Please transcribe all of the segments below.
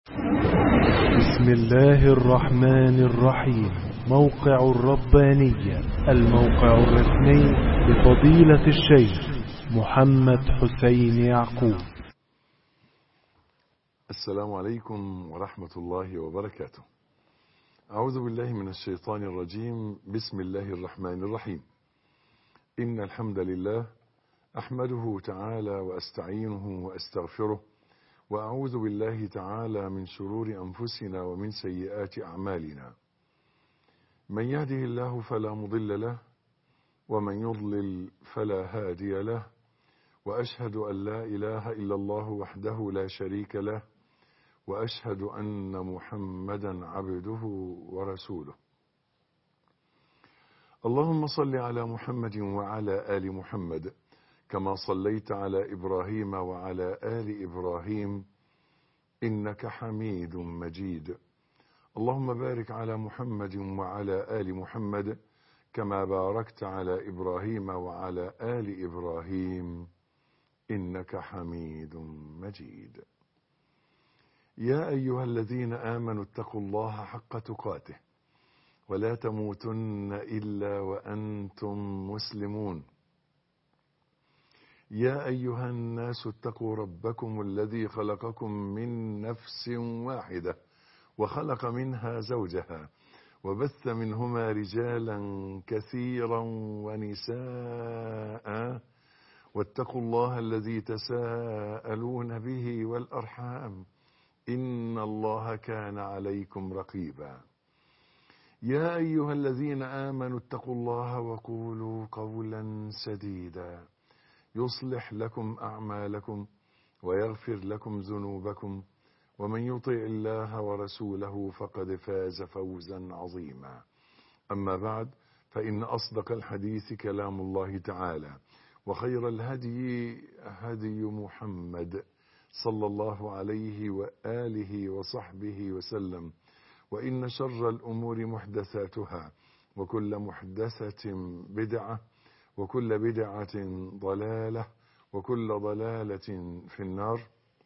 بسم الله الرحمن الرحيم موقع الربانية الموقع الرسمي لفضيلة الشيخ محمد حسين يعقوب السلام عليكم ورحمة الله وبركاته أعوذ بالله من الشيطان الرجيم بسم الله الرحمن الرحيم إن الحمد لله أحمده تعالى وأستعينه وأستغفره وأعوذ بالله تعالى من شرور أنفسنا ومن سيئات أعمالنا من يهده الله فلا مضل له ومن يضلل فلا هادي له وأشهد أن لا إله إلا الله وحده لا شريك له وأشهد أن محمدا عبده ورسوله اللهم صل على محمد وعلى آل محمد كما صليت على إبراهيم وعلى آل إبراهيم إنك حميد مجيد اللهم بارك على محمد وعلى آل محمد كما باركت على إبراهيم وعلى آل إبراهيم إنك حميد مجيد يا أيها الذين آمنوا اتقوا الله حق تقاته ولا تموتن إلا وأنتم مسلمون يا أيها الناس اتقوا ربكم الذي خلقكم من نفس واحدة وخلق منها زوجها وبث منهما رجالا كثيرا ونساء واتقوا الله الذي تساءلون به والأرحام إن الله كان عليكم رقيبا يا أيها الذين آمنوا اتقوا الله وقولوا قولا سديدا يصلح لكم أعمالكم ويغفر لكم ذنوبكم ومن يطع الله ورسوله فقد فاز فوزا عظيما أما بعد فإن أصدق الحديث كلام الله تعالى وخير الهدي هدي محمد صلى الله عليه وآله وصحبه وسلم وإن شر الأمور محدثاتها وكل محدثة بدعة وكل بدعة ضلالة وكل ضلالة في النار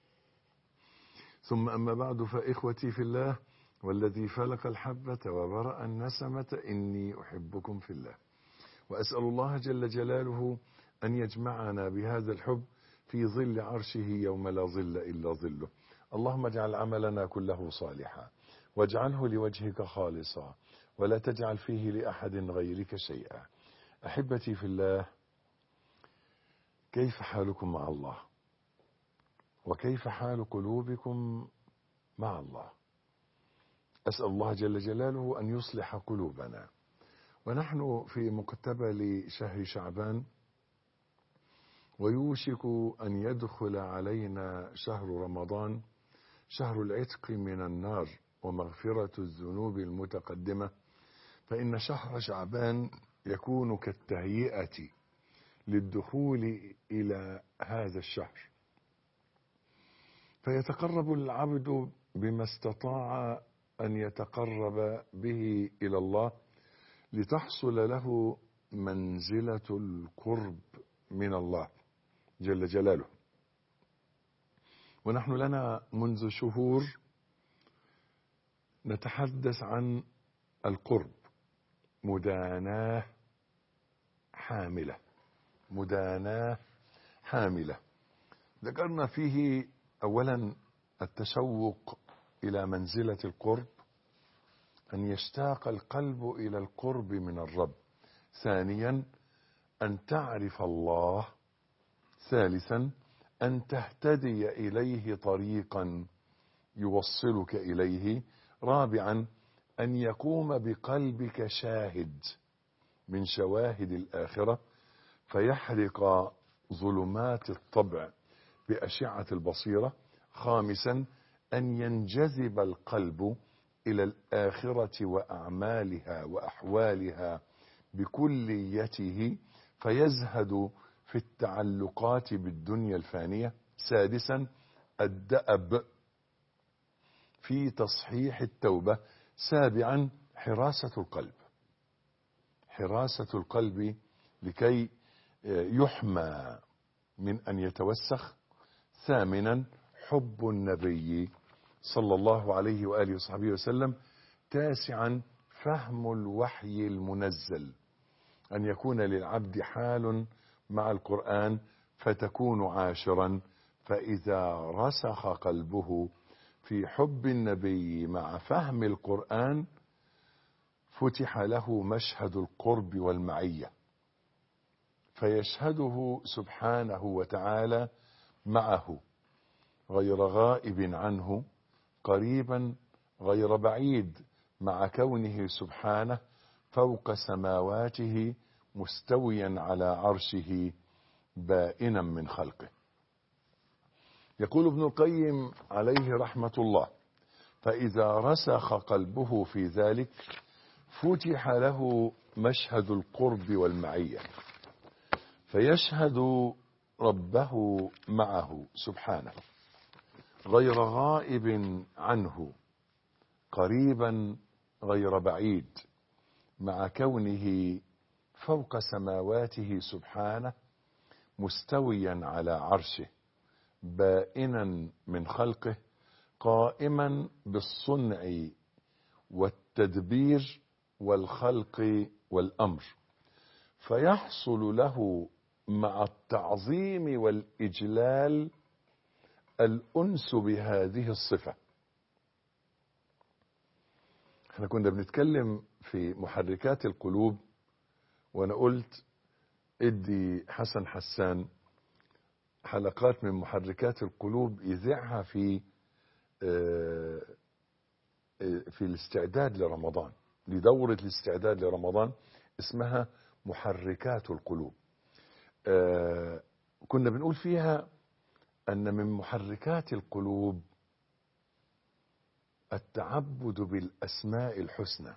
ثم أما بعد فإخوتي في الله والذي فلق الحبة وبرأ النسمة إني أحبكم في الله وأسأل الله جل جلاله أن يجمعنا بهذا الحب في ظل عرشه يوم لا ظل إلا ظله اللهم اجعل عملنا كله صالحا واجعله لوجهك خالصا ولا تجعل فيه لأحد غيرك شيئا أحبتي في الله كيف حالكم مع الله وكيف حال قلوبكم مع الله أسأل الله جل جلاله أن يصلح قلوبنا ونحن في مقتبل شهر شعبان ويوشك أن يدخل علينا شهر رمضان شهر العتق من النار ومغفرة الذنوب المتقدمة فإن شهر شعبان يكون كالتهيئة للدخول إلى هذا الشهر فيتقرب العبد بما استطاع أن يتقرب به إلى الله لتحصل له منزلة القرب من الله جل جلاله ونحن لنا منذ شهور نتحدث عن القرب مداناه حاملة مداناه حاملة ذكرنا فيه أولا التشوق إلى منزلة القرب أن يشتاق القلب إلى القرب من الرب ثانيا أن تعرف الله ثالثا أن تهتدي إليه طريقا يوصلك إليه رابعا أن يقوم بقلبك شاهد من شواهد الآخرة فيحرق ظلمات الطبع بأشعة البصيرة خامسا أن ينجذب القلب إلى الآخرة وأعمالها وأحوالها بكليته فيزهد في التعلقات بالدنيا الفانية سادسا الدأب في تصحيح التوبة سابعا حراسة القلب حراسة القلب لكي يحمى من أن يتوسخ ثامنا حب النبي صلى الله عليه وآله وصحبه وسلم تاسعا فهم الوحي المنزل أن يكون للعبد حال مع القرآن فتكون عاشرا فإذا رسخ قلبه في حب النبي مع فهم القرآن فتح له مشهد القرب والمعية فيشهده سبحانه وتعالى معه غير غائب عنه قريبا غير بعيد مع كونه سبحانه فوق سماواته مستويا على عرشه بائنا من خلقه يقول ابن القيم عليه رحمة الله فإذا رسخ قلبه في ذلك فتح له مشهد القرب والمعية فيشهد ربه معه سبحانه غير غائب عنه قريبا غير بعيد مع كونه فوق سماواته سبحانه مستويا على عرشه بائنا من خلقه قائما بالصنع والتدبير والخلق والامر فيحصل له مع التعظيم والاجلال الانس بهذه الصفه احنا كنا بنتكلم في محركات القلوب وانا قلت ادي حسن حسان حلقات من محركات القلوب يذيعها في في الاستعداد لرمضان لدورة الاستعداد لرمضان اسمها محركات القلوب كنا بنقول فيها أن من محركات القلوب التعبد بالأسماء الحسنى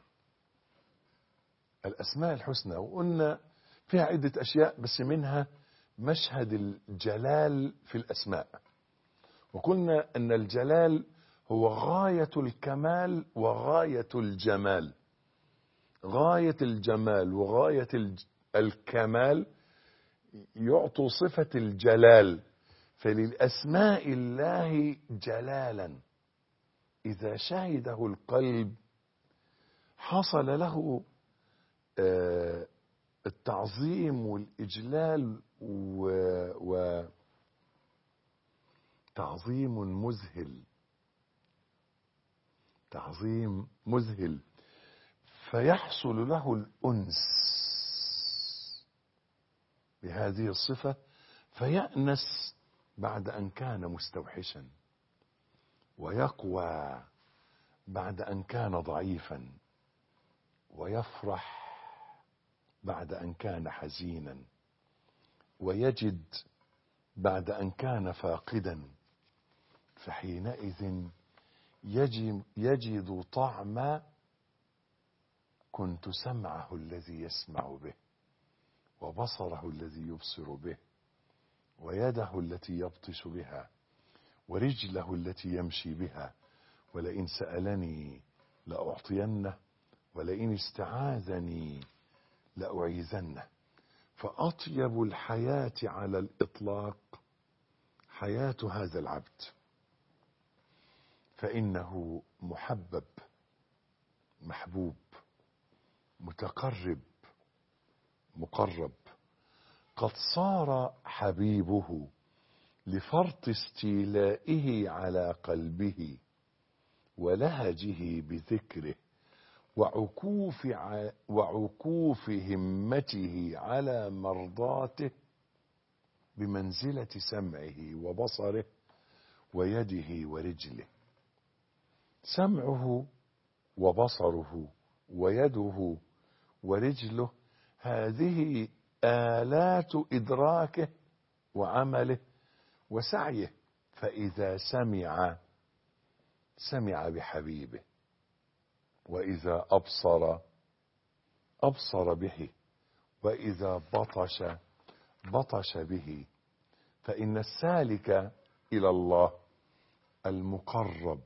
الأسماء الحسنى وقلنا فيها عدة أشياء بس منها مشهد الجلال في الأسماء وقلنا أن الجلال هو غاية الكمال وغاية الجمال غاية الجمال وغاية الكمال يعطوا صفة الجلال فللأسماء الله جلالا إذا شهده القلب حصل له التعظيم والإجلال و, و تعظيم مذهل تعظيم مذهل فيحصل له الأنس بهذه الصفة فيأنس بعد أن كان مستوحشا ويقوى بعد أن كان ضعيفا ويفرح بعد أن كان حزينا ويجد بعد أن كان فاقدا فحينئذ يجد, يجد طعم كنت سمعه الذي يسمع به وبصره الذي يبصر به ويده التي يبطش بها ورجله التي يمشي بها ولئن سألني لأعطينه ولئن استعاذني لأعيذنه فأطيب الحياة على الإطلاق حياة هذا العبد فإنه محبب محبوب متقرب مقرب قد صار حبيبه لفرط استيلائه على قلبه ولهجه بذكره وعكوف وعكوف همته على مرضاته بمنزلة سمعه وبصره ويده ورجله سمعه وبصره ويده ورجله هذه آلات إدراكه وعمله وسعيه فإذا سمع سمع بحبيبه وإذا أبصر أبصر به وإذا بطش بطش به فإن السالك إلى الله المقرب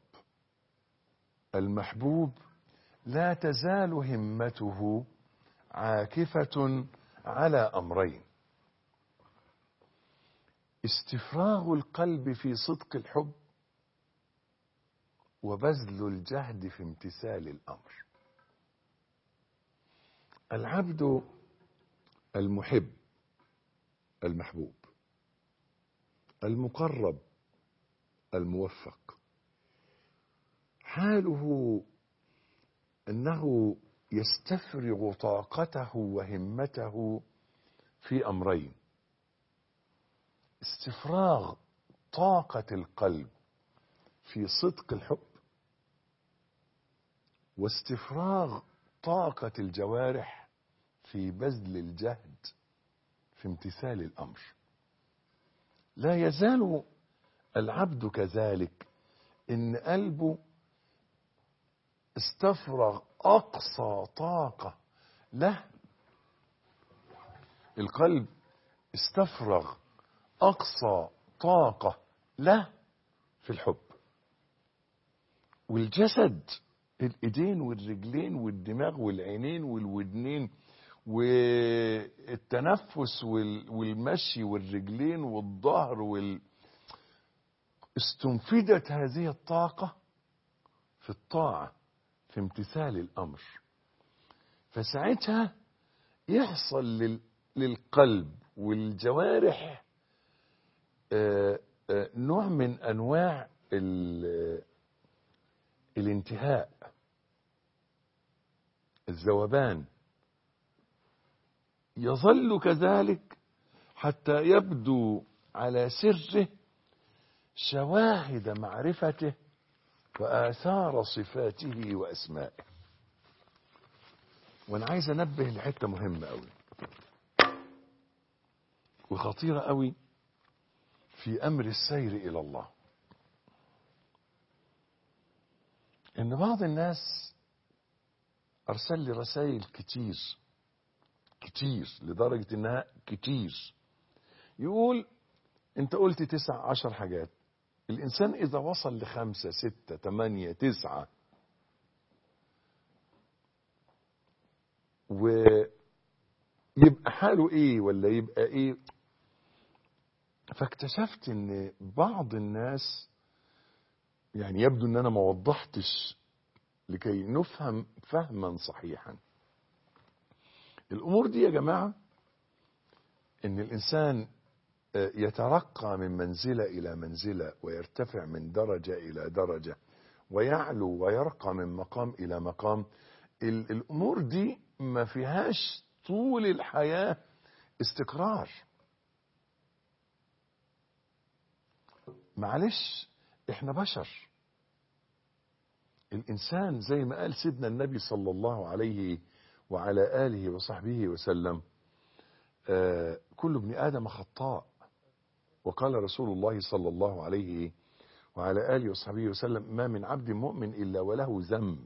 المحبوب لا تزال همته عاكفة على أمرين استفراغ القلب في صدق الحب وبذل الجهد في امتثال الامر العبد المحب المحبوب المقرب الموفق حاله انه يستفرغ طاقته وهمته في امرين استفراغ طاقه القلب في صدق الحب واستفراغ طاقه الجوارح في بذل الجهد في امتثال الامر لا يزال العبد كذلك ان قلبه استفرغ اقصى طاقه له القلب استفرغ اقصى طاقه له في الحب والجسد الايدين والرجلين والدماغ والعينين والودنين والتنفس والمشي والرجلين والظهر وال استنفدت هذه الطاقة في الطاعة في امتثال الأمر فساعتها يحصل لل... للقلب والجوارح آآ آآ نوع من أنواع ال... الانتهاء الذوبان يظل كذلك حتى يبدو على سره شواهد معرفته وآثار صفاته وأسمائه وأنا عايز أنبه لحتة مهمة أوي وخطيرة أوي في أمر السير إلى الله إن بعض الناس أرسل لي رسائل كتير كتير لدرجة إنها كتير يقول أنت قلت تسع عشر حاجات الإنسان إذا وصل لخمسة ستة تمانية تسعة ويبقى حاله إيه ولا يبقى إيه فاكتشفت إن بعض الناس يعني يبدو إن أنا ما وضحتش لكي نفهم فهما صحيحا الأمور دي يا جماعة إن الإنسان يترقى من منزلة إلى منزلة ويرتفع من درجة إلى درجة ويعلو ويرقى من مقام إلى مقام الأمور دي ما فيهاش طول الحياة استقرار معلش احنا بشر الإنسان زي ما قال سيدنا النبي صلى الله عليه وعلى آله وصحبه وسلم آه كل ابن آدم خطاء وقال رسول الله صلى الله عليه وعلى آله وصحبه وسلم ما من عبد مؤمن إلا وله ذنب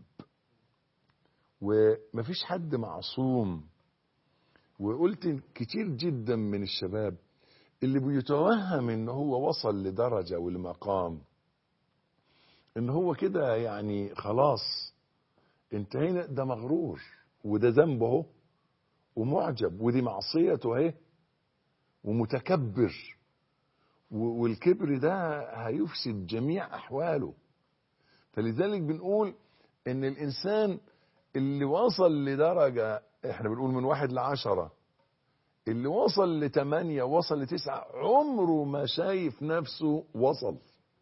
ومفيش حد معصوم وقلت كتير جدا من الشباب اللي بيتوهم ان هو وصل لدرجة ولمقام ان هو كده يعني خلاص انتهينا ده مغرور وده ذنبه اهو ومعجب ودي معصيته اهي ومتكبر والكبر ده هيفسد جميع احواله فلذلك بنقول ان الانسان اللي وصل لدرجة احنا بنقول من واحد لعشرة اللي وصل لتمانية وصل لتسعة عمره ما شايف نفسه وصل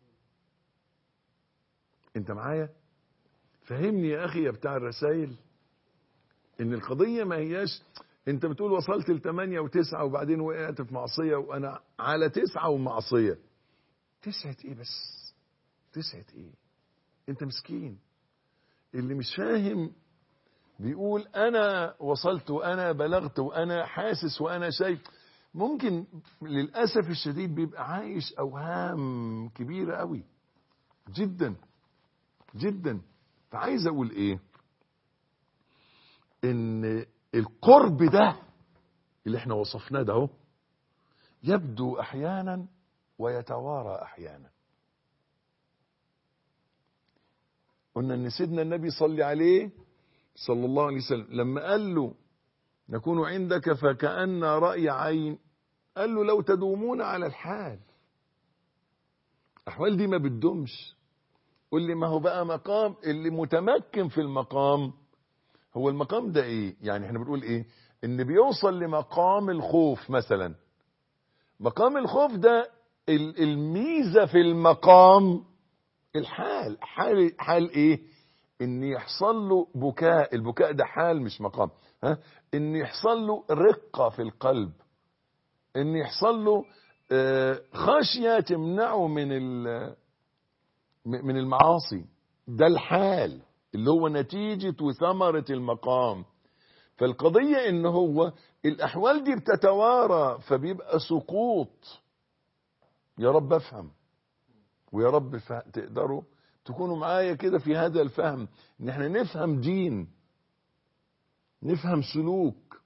انت معايا فهمني يا اخي يا بتاع الرسائل ان القضية ما هياش انت بتقول وصلت لتمانية وتسعة وبعدين وقعت في معصية وانا على تسعة ومعصية تسعة ايه بس تسعة ايه انت مسكين اللي مش فاهم بيقول انا وصلت وانا بلغت وانا حاسس وانا شايف ممكن للاسف الشديد بيبقى عايش اوهام كبيره قوي جدا جدا فعايز اقول ايه ان القرب ده اللي احنا وصفناه ده اهو يبدو احيانا ويتوارى احيانا قلنا ان سيدنا النبي صلى عليه صلى الله عليه وسلم لما قال له نكون عندك فكأن رأي عين قال له لو تدومون على الحال الأحوال دي ما بتدومش قول لي ما هو بقى مقام اللي متمكن في المقام هو المقام ده ايه يعني احنا بنقول ايه ان بيوصل لمقام الخوف مثلا مقام الخوف ده ال- الميزة في المقام الحال حال حال ايه ان يحصل له بكاء البكاء ده حال مش مقام ها ان يحصل له رقة في القلب ان يحصل له آه، خشية تمنعه من ال- م- من المعاصي ده الحال اللي هو نتيجة وثمرة المقام فالقضية ان هو الاحوال دي بتتوارى فبيبقى سقوط يا رب افهم ويا رب ف- تقدروا تكونوا معايا كده في هذا الفهم ان احنا نفهم دين نفهم سلوك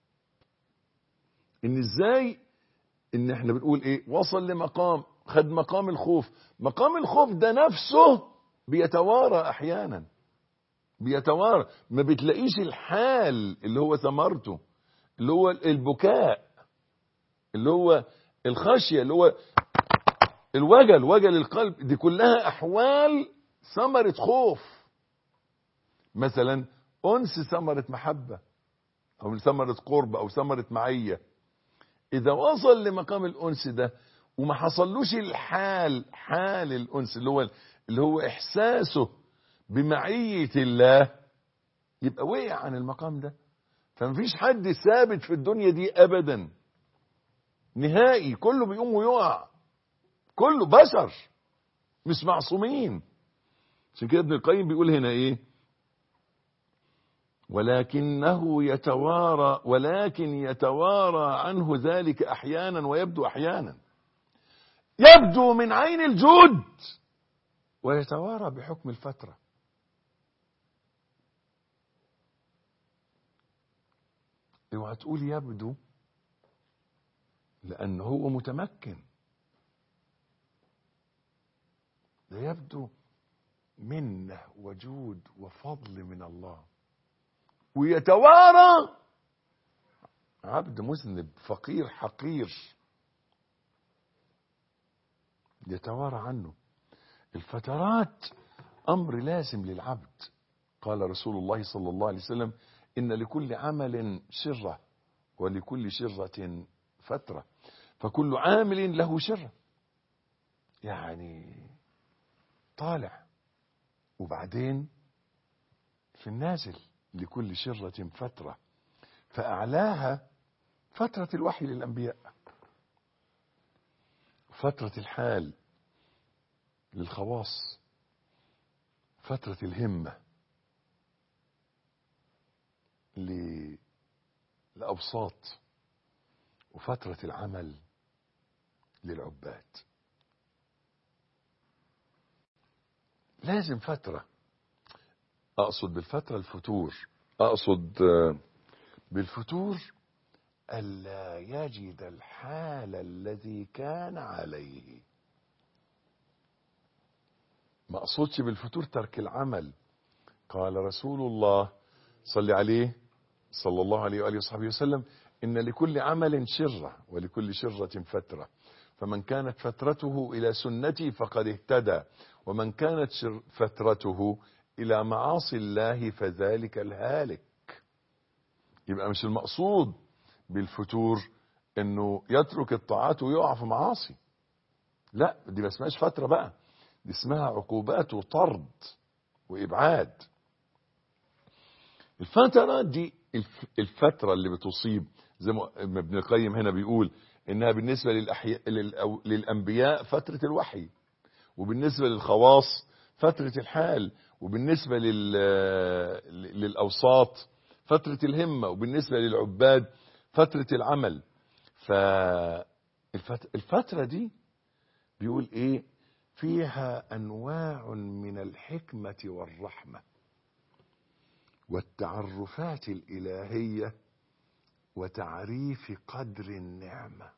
ان ازاي ان احنا بنقول ايه وصل لمقام خد مقام الخوف مقام الخوف ده نفسه بيتوارى احيانا بيتوارى ما بتلاقيش الحال اللي هو ثمرته اللي هو البكاء اللي هو الخشية اللي هو الوجل وجل القلب دي كلها احوال ثمرة خوف مثلا انس ثمرة محبة او ثمرة قرب او ثمرة معية اذا وصل لمقام الانس ده وما حصلوش الحال حال الانس اللي هو اللي هو احساسه بمعية الله يبقى وقع عن المقام ده فمفيش حد ثابت في الدنيا دي ابدا نهائي كله بيقوم ويقع كله بشر مش معصومين عشان كده ابن القيم بيقول هنا ايه ولكنه يتوارى ولكن يتوارى عنه ذلك احيانا ويبدو احيانا يبدو من عين الجود ويتوارى بحكم الفتره اوعى تقول يبدو لأنه هو متمكن ده يبدو منة وجود وفضل من الله ويتوارى عبد مذنب فقير حقير يتوارى عنه الفترات أمر لازم للعبد قال رسول الله صلى الله عليه وسلم إن لكل عمل شرة ولكل شرة فترة فكل عامل له شرة يعني طالع وبعدين في النازل لكل شرة فترة فأعلاها فترة الوحي للأنبياء فترة الحال للخواص فترة الهمة للأبساط وفترة العمل للعباد لازم فترة أقصد بالفترة الفتور أقصد آه، بالفتور ألا يجد الحال الذي كان عليه ما أقصدش بالفتور ترك العمل قال رسول الله صلى عليه صلى الله عليه وآله وصحبه وسلم إن لكل عمل شرة ولكل شرة فترة فمن كانت فترته إلى سنتي فقد اهتدى ومن كانت شر- فترته إلى معاصي الله فذلك الهالك يبقى مش المقصود بالفتور انه يترك الطاعات ويقع في معاصي لا دي ما اسمهاش فترة بقى دي اسمها عقوبات وطرد وإبعاد الفترة دي الف- الفترة اللي بتصيب زي ما ابن القيم هنا بيقول انها بالنسبة للأحياء للأو- للأنبياء فترة الوحي وبالنسبة للخواص فترة الحال وبالنسبة لل... للأوساط فترة الهمة وبالنسبة للعباد فترة العمل فالفترة دي بيقول ايه فيها أنواع من الحكمة والرحمة والتعرفات الإلهية وتعريف قدر النعمة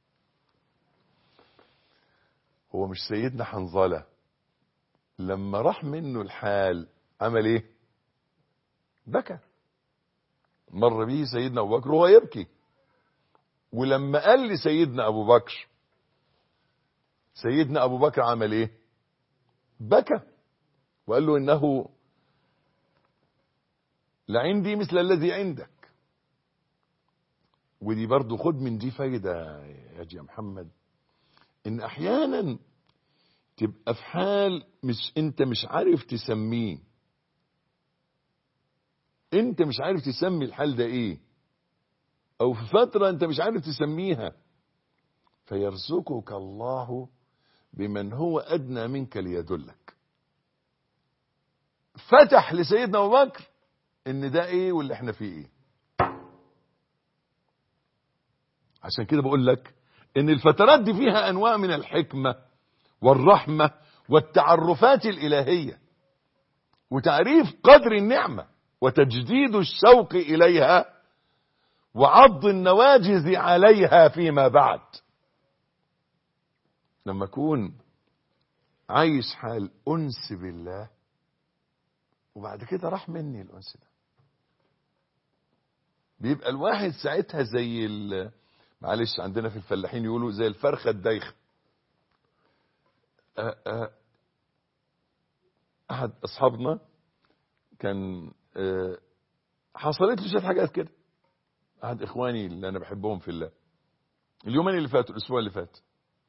هو مش سيدنا حنظلة لما راح منه الحال عمل ايه بكى مر به سيدنا ابو بكر وهو يبكي ولما قال لسيدنا ابو بكر سيدنا ابو بكر عمل ايه بكى وقال له إنه لعندي مثل الذي عندك ودي برضو خد من دي فايدة يا جي محمد إن أحيانا تبقى في حال مش أنت مش عارف تسميه أنت مش عارف تسمي الحال ده إيه أو في فترة أنت مش عارف تسميها فيرزقك الله بمن هو أدنى منك ليدلك فتح لسيدنا أبو بكر إن ده إيه واللي إحنا فيه إيه عشان كده بقول لك إن الفترات دي فيها أنواع من الحكمة والرحمة والتعرفات الإلهية وتعريف قدر النعمة وتجديد الشوق إليها وعض النواجز عليها فيما بعد لما أكون عايش حال أنس بالله وبعد كده راح مني الأنس ده بيبقى الواحد ساعتها زي معلش عندنا في الفلاحين يقولوا زي الفرخة الدايخة أحد أصحابنا كان حصلت له شوية حاجات كده أحد إخواني اللي أنا بحبهم في الله اليومين اللي فاتوا الأسبوع اللي فات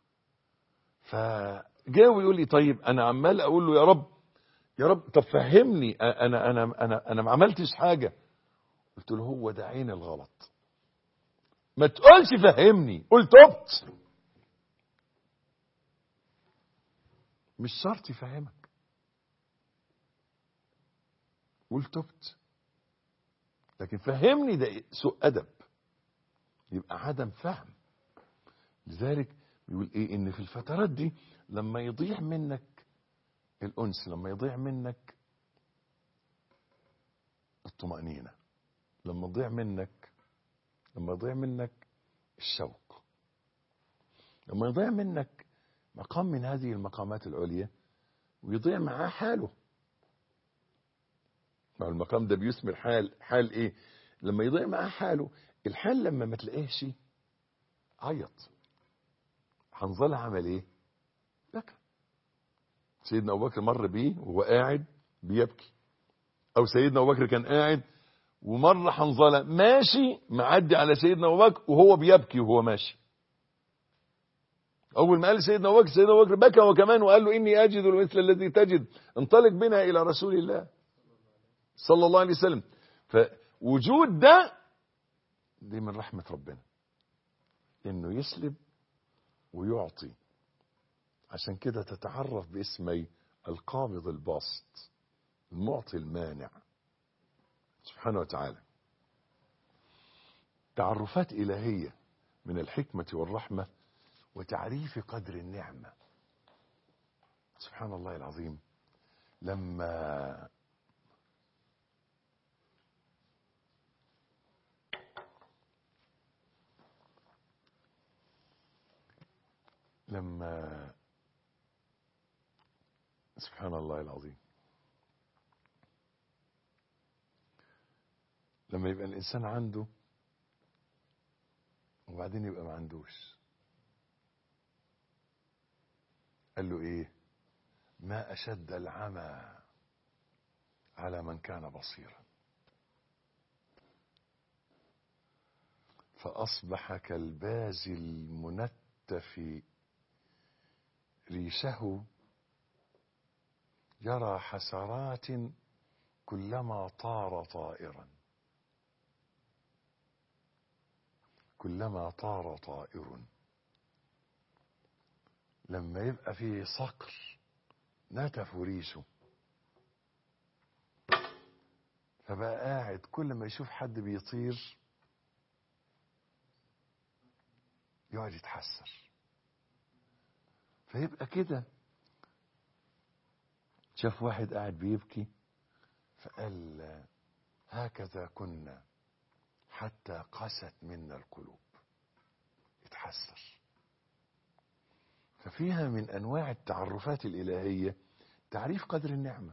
فجاء ويقول لي طيب أنا عمال أقول له يا رب يا رب طب فهمني أنا أنا أنا أنا ما عملتش حاجة قلت له هو ده عين الغلط ما تقولش فهمني قول تبت مش شرط يفهمك قول تبت لكن فهمني ده سوء أدب يبقى عدم فهم لذلك بيقول ايه ان في الفترات دي لما يضيع منك الانس لما يضيع منك الطمأنينة لما يضيع منك لما يضيع منك الشوق لما يضيع منك مقام من هذه المقامات العليا ويضيع معاه حاله مع المقام ده بيثمر حال حال ايه لما يضيع معاه حاله الحال لما ما تلاقيهش عيط حنظله عمل ايه بكى سيدنا ابو بكر مر بيه وهو قاعد بيبكي او سيدنا ابو بكر كان قاعد ومر حنظله ماشي معدي على سيدنا ابو بكر وهو بيبكي وهو ماشي اول ما قال سيدنا ابو بكر سيدنا ابو بكر بكى هو كمان وقال له اني اجد مثل الذي تجد انطلق بنا الى رسول الله صلى الله عليه وسلم فوجود ده دي من رحمه ربنا انه يسلب ويعطي عشان كده تتعرف باسمي القابض الباسط المعطي المانع سبحانه وتعالى تعرفات إلهية من الحكمة والرحمة وتعريف قدر النعمة سبحان الله العظيم لما لما سبحان الله العظيم لما يبقى الإنسان عنده وبعدين يبقى ما عندوش قال له إيه ما أشد العمى على من كان بصيرا فأصبح كالباز المنتف ريشه يرى حسرات كلما طار طائرا كلما طار طائر لما يبقى فيه صقر نتف ريشه فبقى قاعد كل ما يشوف حد بيطير يقعد يتحسر فيبقى كده شاف واحد قاعد بيبكي فقال هكذا كنا حتى قست منا القلوب يتحسر ففيها من انواع التعرفات الالهيه تعريف قدر النعمه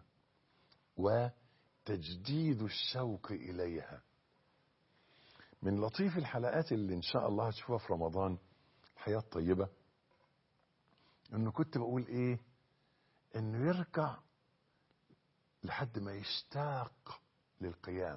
وتجديد الشوق اليها من لطيف الحلقات اللي ان شاء الله هتشوفها في رمضان الحياه الطيبه انه كنت بقول ايه انه يركع لحد ما يشتاق للقيام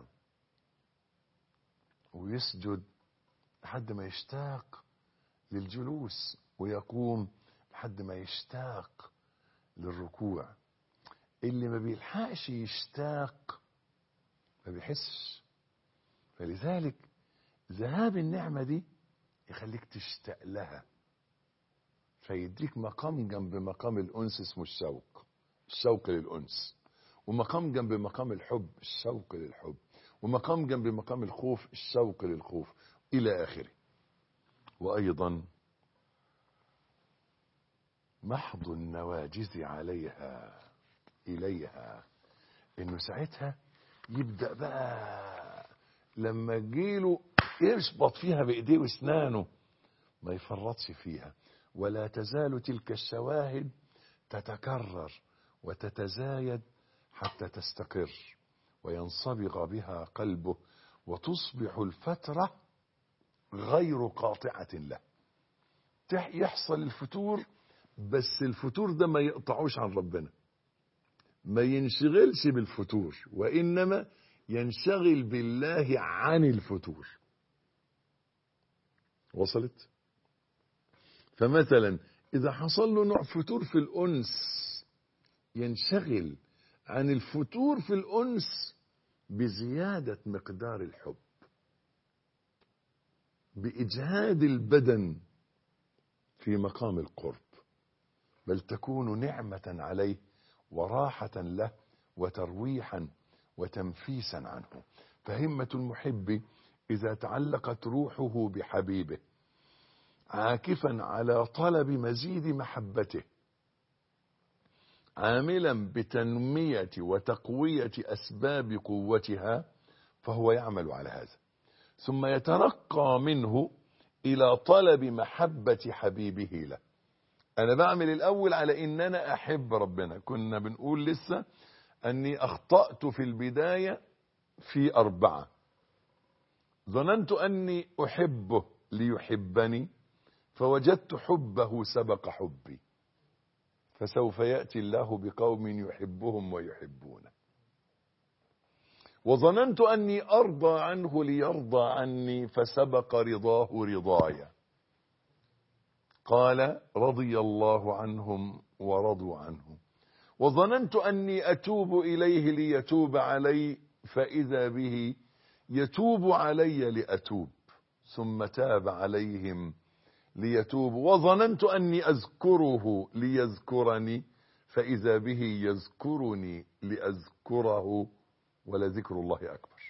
ويسجد لحد ما يشتاق للجلوس ويقوم لحد ما يشتاق للركوع اللي ما بيلحقش يشتاق ما بيحسش فلذلك ذهاب النعمة دي يخليك تشتاق لها فيديك مقام جنب مقام الأنس اسمه الشوق الشوق للأنس ومقام جنب مقام الحب الشوق للحب ومقام جنب مقام الخوف الشوق للخوف إلى آخره وأيضا محض النواجز عليها إليها إنه ساعتها يبدأ بقى لما جيله يشبط فيها بإيديه واسنانه ما يفرطش فيها ولا تزال تلك الشواهد تتكرر وتتزايد حتى تستقر وينصبغ بها قلبه وتصبح الفترة غير قاطعة له يحصل الفتور بس الفتور ده ما يقطعوش عن ربنا ما ينشغلش بالفتور وإنما ينشغل بالله عن الفتور وصلت فمثلا إذا حصل له نوع فتور في الأنس ينشغل عن الفتور في الأنس بزيادة مقدار الحب بإجهاد البدن في مقام القرب بل تكون نعمة عليه وراحة له وترويحا وتنفيسا عنه فهمة المحب إذا تعلقت روحه بحبيبه عاكفا على طلب مزيد محبته عاملا بتنمية وتقوية أسباب قوتها فهو يعمل على هذا ثم يترقى منه إلى طلب محبة حبيبه له أنا بعمل الأول على إن أنا أحب ربنا كنا بنقول لسه أني أخطأت في البداية في أربعة ظننت أني أحبه ليحبني فوجدت حبه سبق حبي فسوف يأتي الله بقوم يحبهم ويحبونه وظننت أني أرضى عنه ليرضى عني فسبق رضاه رضايا قال رضي الله عنهم ورضوا عنه وظننت أني أتوب إليه ليتوب علي فإذا به يتوب علي لأتوب ثم تاب عليهم ليتوب وظننت أني أذكره ليذكرني فإذا به يذكرني لأذكره ولذكر الله أكبر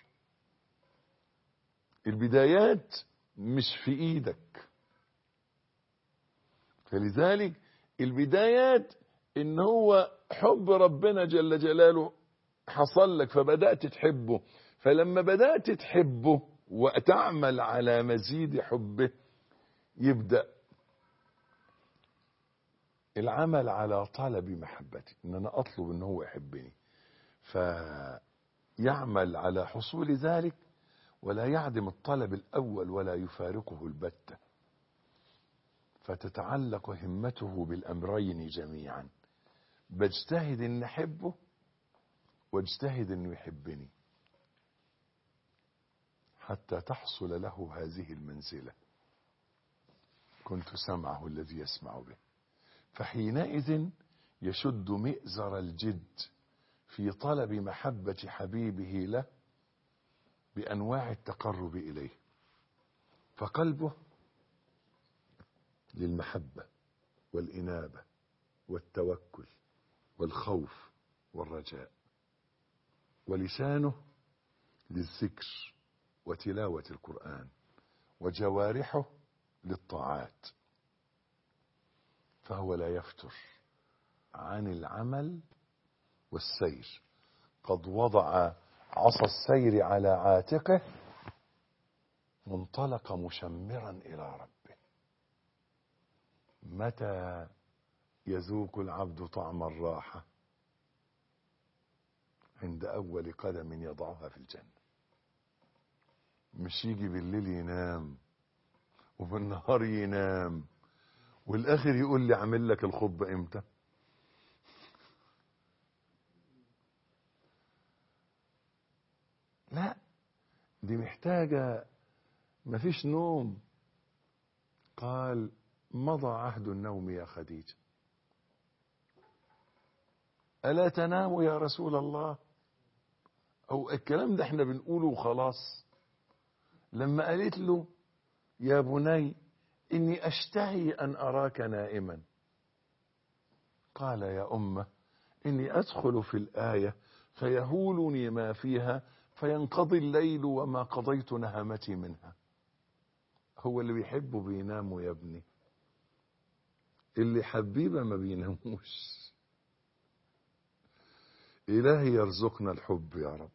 البدايات مش في إيدك فلذلك البدايات إن هو حب ربنا جل جلاله حصل لك فبدأت تحبه فلما بدأت تحبه وتعمل على مزيد حبه يبدأ العمل على طلب محبتي ان انا اطلب ان هو يحبني فيعمل على حصول ذلك ولا يعدم الطلب الاول ولا يفارقه البتة فتتعلق همته بالامرين جميعا بجتهد ان احبه واجتهد انه يحبني حتى تحصل له هذه المنزله كنت سمعه الذي يسمع به فحينئذ يشد مئزر الجد في طلب محبة حبيبه له بأنواع التقرب إليه فقلبه للمحبة والإنابة والتوكل والخوف والرجاء ولسانه للذكر وتلاوة القرآن وجوارحه للطاعات فهو لا يفتر عن العمل والسير قد وضع عصا السير على عاتقه وانطلق مشمرا الى ربه متى يذوق العبد طعم الراحه عند اول قدم يضعها في الجنه مش يجي بالليل ينام وبالنهار ينام والاخر يقول لي عامل لك الخطبه امتى دي محتاجة مفيش نوم قال مضى عهد النوم يا خديجة ألا تنام يا رسول الله أو الكلام ده احنا بنقوله وخلاص لما قالت له يا بني إني أشتهي أن أراك نائما قال يا أمة إني أدخل في الآية فيهولني ما فيها فينقضي الليل وما قضيت نهمتي منها هو اللي بيحبه بيناموا يا ابني اللي حبيبه ما بيناموش إلهي يرزقنا الحب يا رب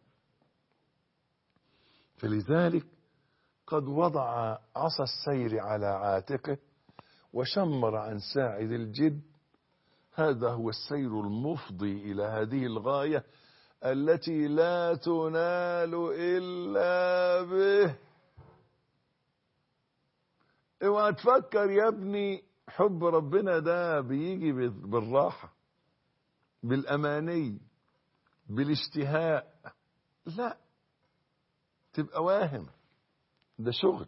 فلذلك قد وضع عصا السير على عاتقه وشمر عن ساعد الجد هذا هو السير المفضي إلى هذه الغاية التي لا تنال إلا به اوعى تفكر يا ابني حب ربنا ده بيجي بالراحة بالأماني بالاشتهاء لا تبقى واهم ده شغل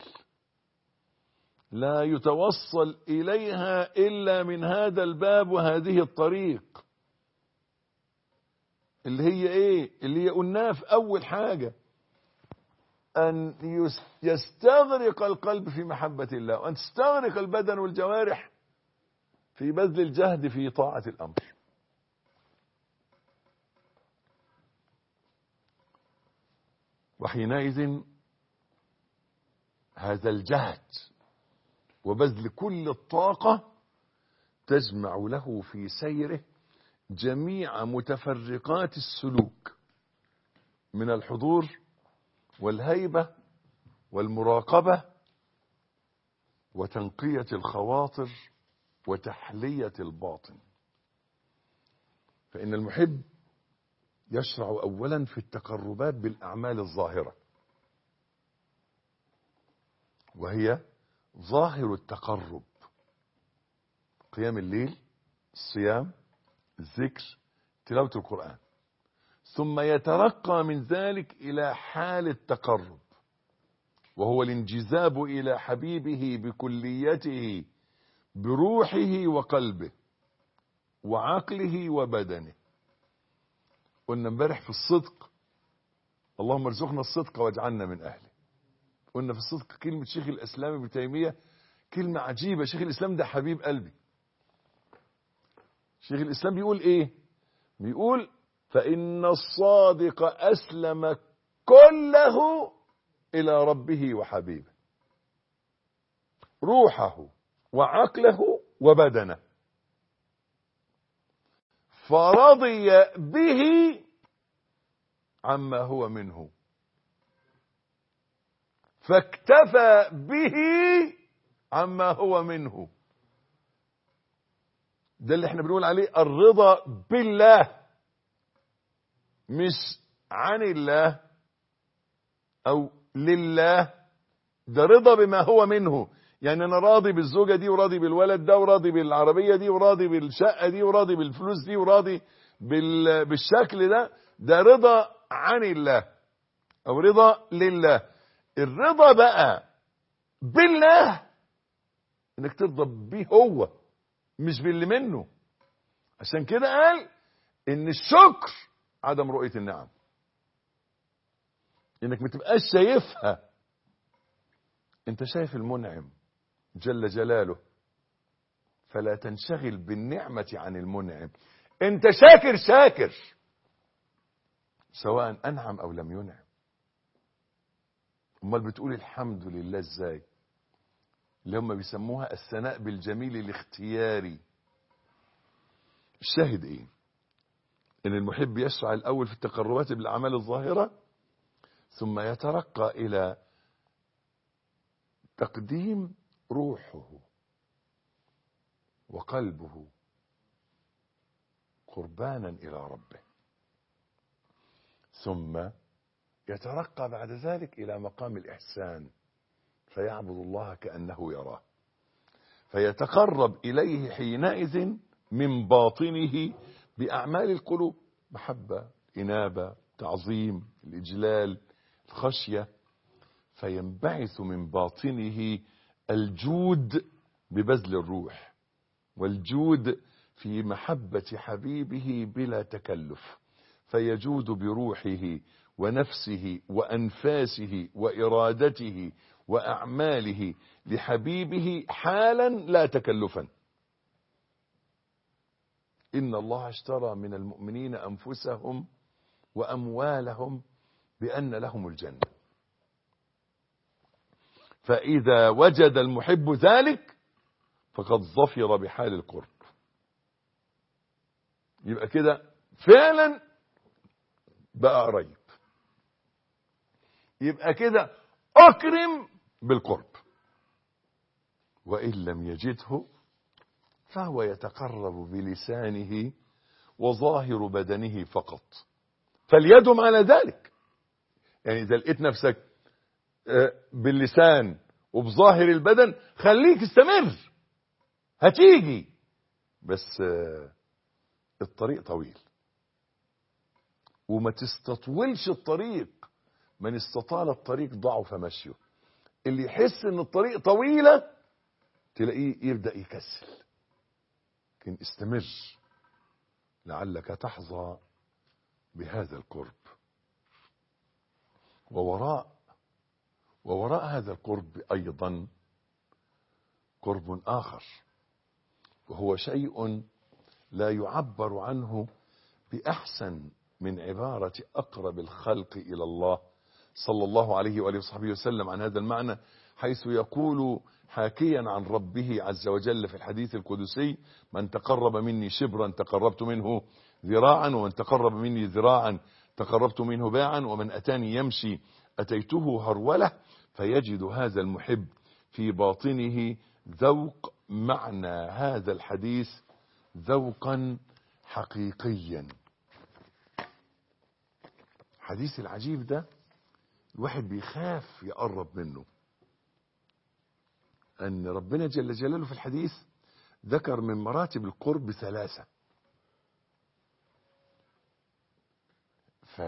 لا يتوصل إليها إلا من هذا الباب وهذه الطريق اللي هي ايه اللي هي قلناها في اول حاجة ان يستغرق القلب في محبة الله وان تستغرق البدن والجوارح في بذل الجهد في طاعة الامر وحينئذ هذا الجهد وبذل كل الطاقة تجمع له في سيره جميع متفرقات السلوك من الحضور والهيبة والمراقبة وتنقية الخواطر وتحلية الباطن فإن المحب يشرع أولا في التقربات بالأعمال الظاهرة وهي ظاهر التقرب قيام الليل الصيام الذكر تلاوة القرآن ثم يترقى من ذلك إلى حال التقرب وهو الانجذاب إلى حبيبه بكليته بروحه وقلبه وعقله وبدنه قلنا امبارح في الصدق اللهم ارزقنا الصدق واجعلنا من أهله قلنا في الصدق كلمة شيخ الإسلام ابن تيمية كلمة عجيبة شيخ الإسلام ده حبيب قلبي شيخ الإسلام بيقول إيه بيقول فإن الصادق أسلم كله إلى ربه وحبيبه روحه وعقله وبدنه فرضي به عما هو منه فاكتفى به عما هو منه ده اللي احنا بنقول عليه الرضا بالله مش عن الله او لله ده رضا بما هو منه يعني انا راضي بالزوجه دي وراضي بالولد ده وراضي بالعربيه دي وراضي بالشقه دي وراضي بالفلوس دي وراضي بال... بالشكل ده ده رضا عن الله او رضا لله الرضا بقى بالله انك ترضى بيه هو مش باللي منه عشان كده قال ان الشكر عدم رؤية النعم انك ما تبقاش شايفها انت شايف المنعم جل جلاله فلا تنشغل بالنعمة عن المنعم انت شاكر شاكر سواء انعم او لم ينعم امال بتقول الحمد لله ازاي اللي هم بيسموها الثناء بالجميل الاختياري الشاهد ايه ان المحب يسعى الاول في التقربات بالاعمال الظاهره ثم يترقى الى تقديم روحه وقلبه قربانا الى ربه ثم يترقى بعد ذلك الى مقام الاحسان فيعبد الله كانه يراه فيتقرب اليه حينئذ من باطنه باعمال القلوب محبه انابه تعظيم الاجلال الخشيه فينبعث من باطنه الجود ببذل الروح والجود في محبة حبيبه بلا تكلف فيجود بروحه ونفسه وأنفاسه وإرادته وأعماله لحبيبه حالا لا تكلفا إن الله اشترى من المؤمنين أنفسهم وأموالهم بأن لهم الجنة فإذا وجد المحب ذلك فقد ظفر بحال القرب يبقى كده فعلا بقى قريب يبقى كده أكرم بالقرب وإن لم يجده فهو يتقرب بلسانه وظاهر بدنه فقط فليدم على ذلك يعني إذا لقيت نفسك باللسان وبظاهر البدن خليك استمر هتيجي بس الطريق طويل وما تستطولش الطريق من استطال الطريق ضعف مشيه اللي يحس ان الطريق طويلة تلاقيه يبدأ يكسل لكن استمر لعلك تحظى بهذا القرب ووراء ووراء هذا القرب أيضا قرب آخر وهو شيء لا يعبر عنه بأحسن من عبارة أقرب الخلق إلى الله صلى الله عليه وآله وصحبه وسلم عن هذا المعنى حيث يقول حاكيا عن ربه عز وجل في الحديث القدسي من تقرب مني شبرا تقربت منه ذراعا ومن تقرب مني ذراعا تقربت منه باعا ومن أتاني يمشي أتيته هرولة فيجد هذا المحب في باطنه ذوق معنى هذا الحديث ذوقا حقيقيا حديث العجيب ده الواحد بيخاف يقرب منه أن ربنا جل جلاله في الحديث ذكر من مراتب القرب ثلاثة ف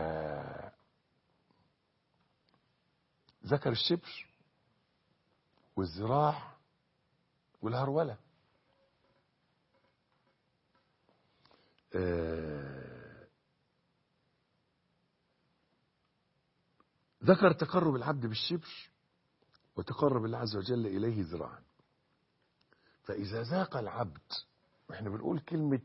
ذكر الشبر والذراع والهرولة آه ذكر تقرب العبد بالشبر وتقرب الله عز وجل إليه ذراعا فإذا ذاق العبد واحنا بنقول كلمة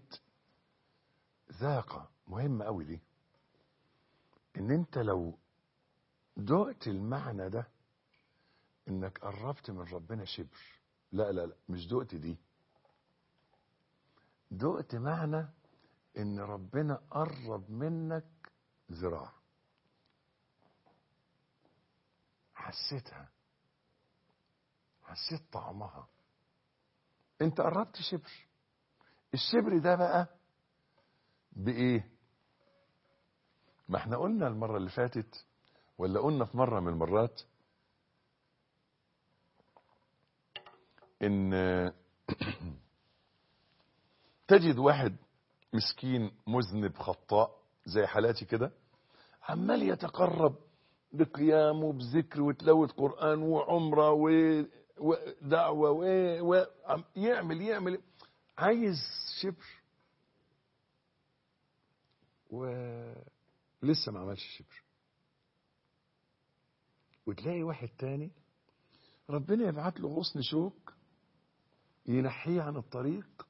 ذاق مهمة قوي دي ان انت لو دقت المعنى ده انك قربت من ربنا شبر لا لا لا مش دقت دي دقت معنى ان ربنا قرب منك ذراع حسيتها حسيت طعمها انت قربت شبر الشبر ده بقى بايه ما احنا قلنا المرة اللي فاتت ولا قلنا في مرة من المرات ان تجد واحد مسكين مذنب خطاء زي حالاتي كده عمال يتقرب بقيامه بذكر وتلاوة قرآن وعمرة ودعوة ويعمل يعمل عايز شبر ولسه ما عملش شبر وتلاقي واحد تاني ربنا يبعت له غصن شوك ينحيه عن الطريق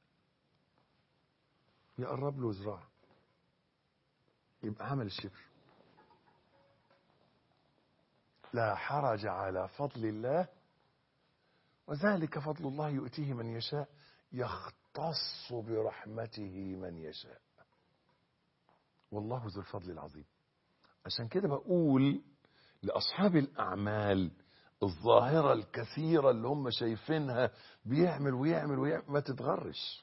يقرب له ذراع يبقى عمل الشبر لا حرج على فضل الله وذلك فضل الله يؤتيه من يشاء يختص برحمته من يشاء والله ذو الفضل العظيم عشان كده بقول لأصحاب الأعمال الظاهرة الكثيرة اللي هم شايفينها بيعمل ويعمل ويعمل ما تتغرش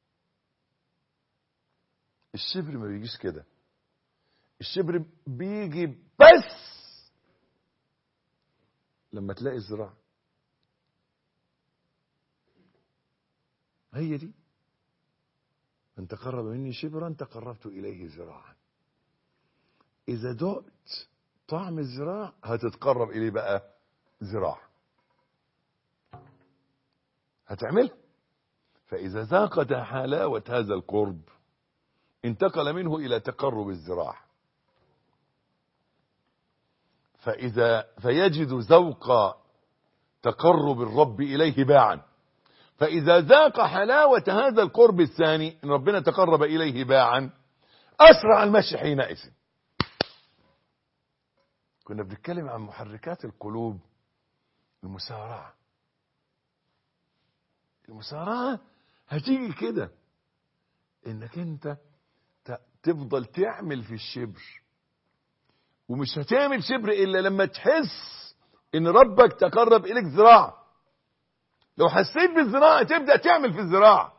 الشبر ما بيجيش كده الشبر بيجي بس لما تلاقي الزراعة هي دي من تقرب مني شبرا تقربت إليه ذراعا إذا دقت طعم الذراع هتتقرب اليه بقى ذراع هتعملها فاذا ذاقت حلاوه هذا القرب انتقل منه الى تقرب الذراع فاذا فيجد ذوق تقرب الرب اليه باعا فاذا ذاق حلاوه هذا القرب الثاني ان ربنا تقرب اليه باعا اسرع المشي حينئذ كنا بنتكلم عن محركات القلوب المسارعه المسارعه هتيجي كده انك انت تفضل تعمل في الشبر ومش هتعمل شبر الا لما تحس ان ربك تقرب اليك ذراع لو حسيت بالذراع تبدا تعمل في الذراع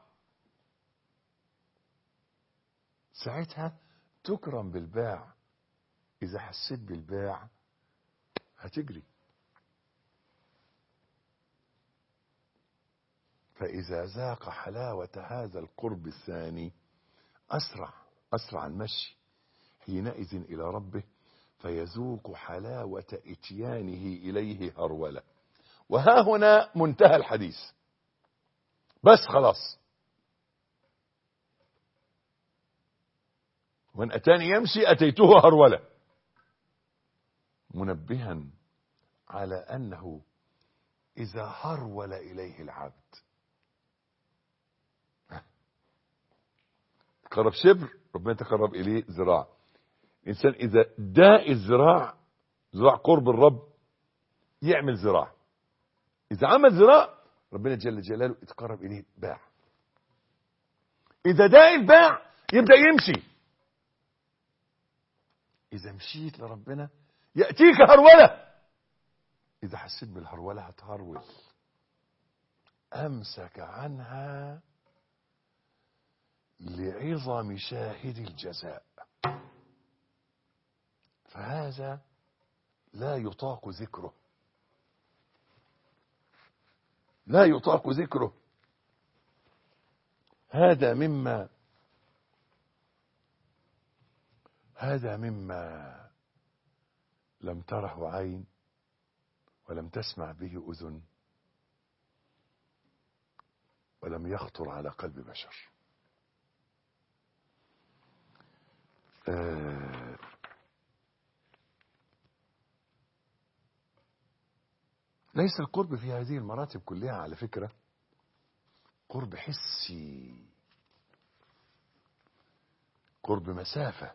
ساعتها تكرم بالباع اذا حسيت بالباع هتجري فاذا ذاق حلاوه هذا القرب الثاني اسرع اسرع المشي حينئذ الى ربه فيذوق حلاوة اتيانه إليه هرولة وها هنا منتهى الحديث بس خلاص من أتاني يمشي أتيته هرولة منبها على أنه إذا هرول إليه العبد قرب شبر ربنا تقرب إليه ذراع الإنسان إذا داء الذراع ذراع قرب الرب يعمل ذراع إذا عمل ذراع ربنا جل جلاله يتقرب إليه باع إذا داء الباع يبدأ يمشي إذا مشيت لربنا يأتيك هرولة إذا حسيت بالهرولة هتهرول أمسك عنها لعظم شاهد الجزاء فهذا لا يطاق ذكره لا يطاق ذكره هذا مما هذا مما لم تره عين ولم تسمع به اذن ولم يخطر على قلب بشر آه ليس القرب في هذه المراتب كلها على فكرة قرب حسي قرب مسافة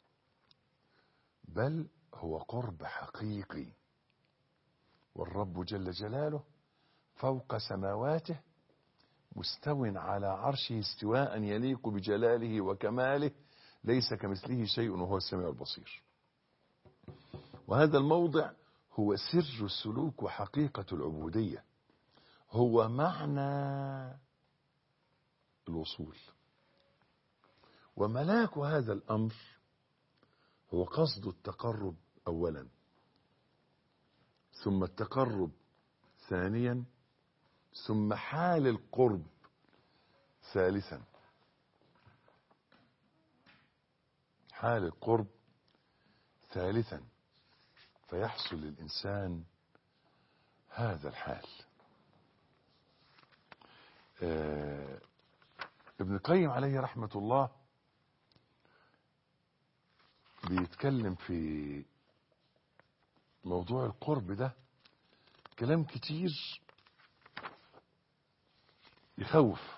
بل هو قرب حقيقي والرب جل جلاله فوق سماواته مستو على عرشه استواء يليق بجلاله وكماله ليس كمثله شيء وهو السميع البصير وهذا الموضع هو سر السلوك وحقيقة العبودية هو معنى الوصول وملاك هذا الأمر هو قصد التقرب أولا ثم التقرب ثانيا ثم حال القرب ثالثا حال القرب ثالثا فيحصل للإنسان هذا الحال آه ابن القيم عليه رحمة الله بيتكلم في موضوع القرب ده كلام كتير يخوف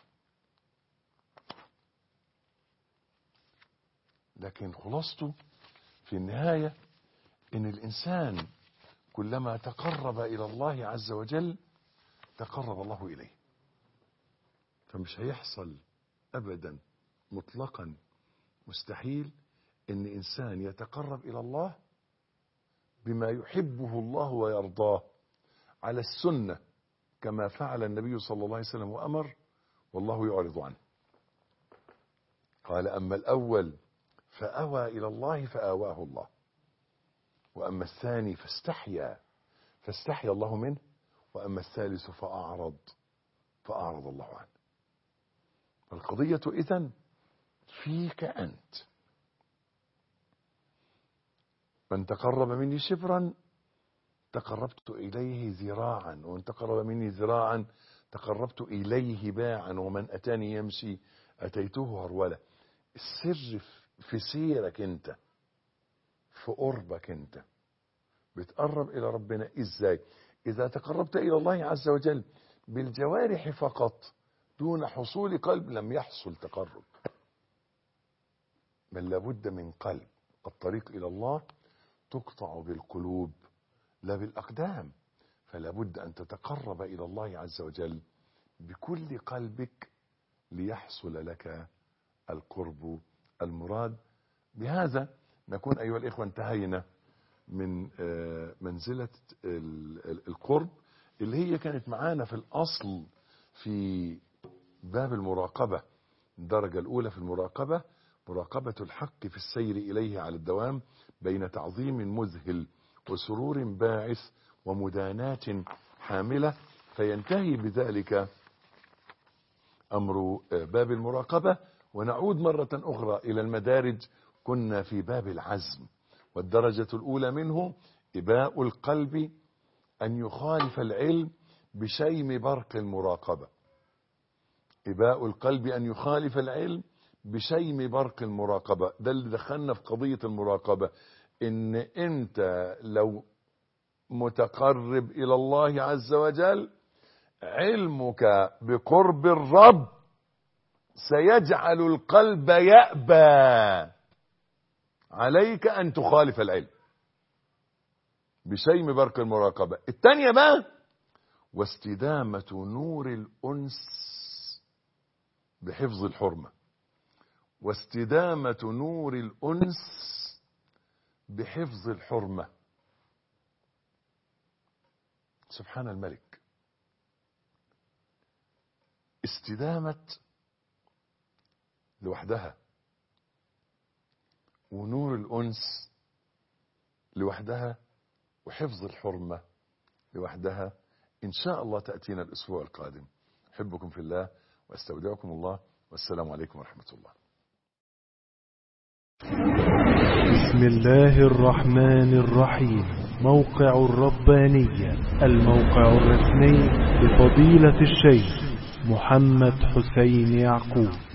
لكن خلاصته في النهايه ان الانسان كلما تقرب الى الله عز وجل تقرب الله اليه فمش هيحصل ابدا مطلقا مستحيل ان انسان يتقرب الى الله بما يحبه الله ويرضاه على السنه كما فعل النبي صلى الله عليه وسلم وامر والله يعرض عنه قال اما الاول فاوى الى الله فاواه الله وأما الثاني فاستحيا فاستحيا الله منه وأما الثالث فأعرض فأعرض الله عنه القضية إذن فيك أنت من تقرب مني شبرا تقربت إليه ذراعا ومن تقرب مني ذراعا تقربت إليه باعا ومن أتاني يمشي أتيته هرولا السر في سيرك انت في قربك انت بتقرب إلى ربنا إزاي إذا تقربت إلى الله عز وجل بالجوارح فقط دون حصول قلب لم يحصل تقرب بل لابد من قلب الطريق إلى الله تقطع بالقلوب لا بالأقدام فلا بد أن تتقرب إلى الله عز وجل بكل قلبك ليحصل لك القرب المراد بهذا نكون أيها الإخوة انتهينا من منزلة القرب اللي هي كانت معانا في الأصل في باب المراقبة الدرجة الأولى في المراقبة مراقبة الحق في السير إليه على الدوام بين تعظيم مذهل وسرور باعث ومداناة حاملة فينتهي بذلك أمر باب المراقبة ونعود مرة أخرى إلى المدارج كنا في باب العزم والدرجة الأولى منه إباء القلب أن يخالف العلم بشيم برق المراقبة إباء القلب أن يخالف العلم بشيم برق المراقبة ده اللي دخلنا في قضية المراقبة إن أنت لو متقرب إلى الله عز وجل علمك بقرب الرب سيجعل القلب يأبى عليك أن تخالف العلم بشيم برق المراقبة الثانية بقى واستدامة نور الأنس بحفظ الحرمة واستدامة نور الأنس بحفظ الحرمة سبحان الملك استدامة لوحدها ونور الأنس لوحدها وحفظ الحرمة لوحدها إن شاء الله تأتينا الأسبوع القادم أحبكم في الله واستودعكم الله والسلام عليكم ورحمة الله بسم الله الرحمن الرحيم موقع الربانية الموقع الرسمي لفضيلة الشيخ محمد حسين يعقوب